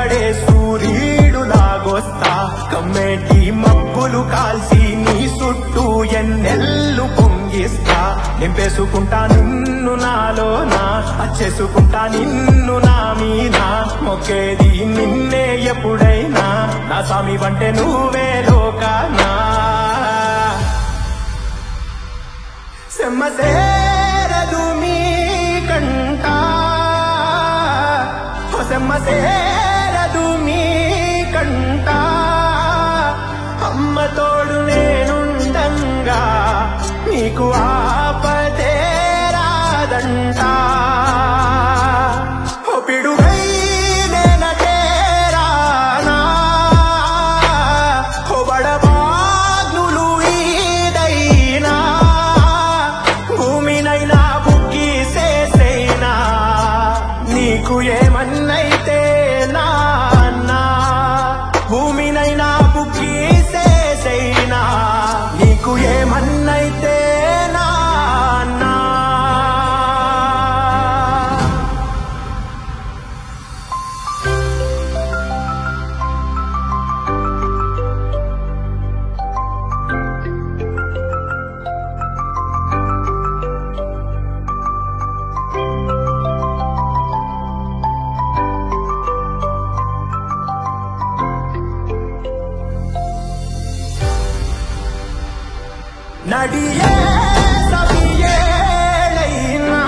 పడే సూర్యుడు లాగొస్తా కమ్మేటి మబ్బులు కాల్సి నీ చుట్టూ ఎన్నెల్లు పొంగిస్తా నింపేసుకుంటా నిన్ను నాలోనా అచ్చేసుకుంటా నిన్ను నా మీద మొక్కేది నిన్నే ఎప్పుడైనా నా స్వామి వంటే నువ్వే లోకానా సెమ్మ సేరదు మీ కంట ఓ సెమ్మ సేరదు మీ కంట అమ్మ తోడు నేనుండంగా నీకు ఆపదే రాదంట ఓ పిడుగై నేనటేరానా ఓ బడబాగ్నులు ఈదైనా భూమినైనా బుక్కి చేసైనా నీకు ఏమన్నైతే నాన్నా భూమినైనా బుక్కి చేసైనా నీకు ఏమన్నైతే నాన్నా నడియే సవియేలైనా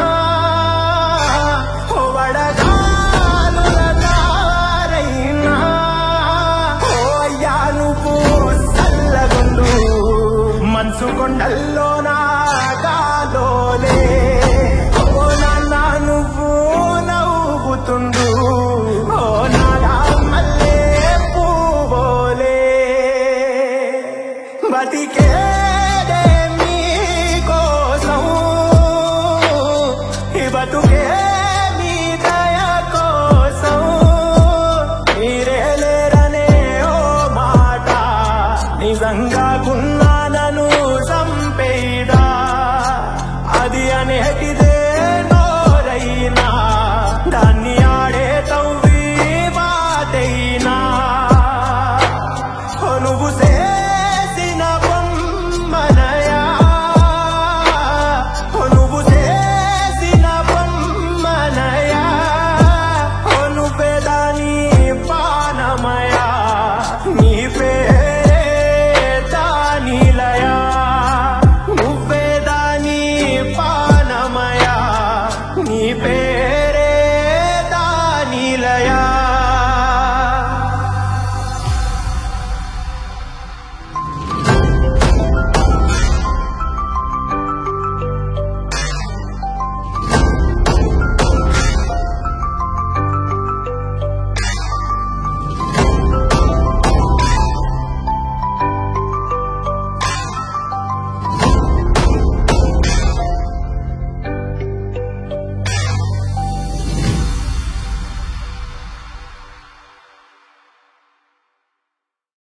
ఓ వడగాలుల దారైనా ఓ అయ్యా నువ్వు చల్లగుండు మనసు కొండల్లో నా గాలోలే ఓ నాన్న నువ్వు నవ్వుతుండు ఓ నాడా మల్లే పువ్వులే బతికేదే మీకోసం ఈ బతుకే మీ దయ కోసం మీరే లేరనే ఓ మాట నిజంగా కున్నానను సంపేదా అది అనేటిది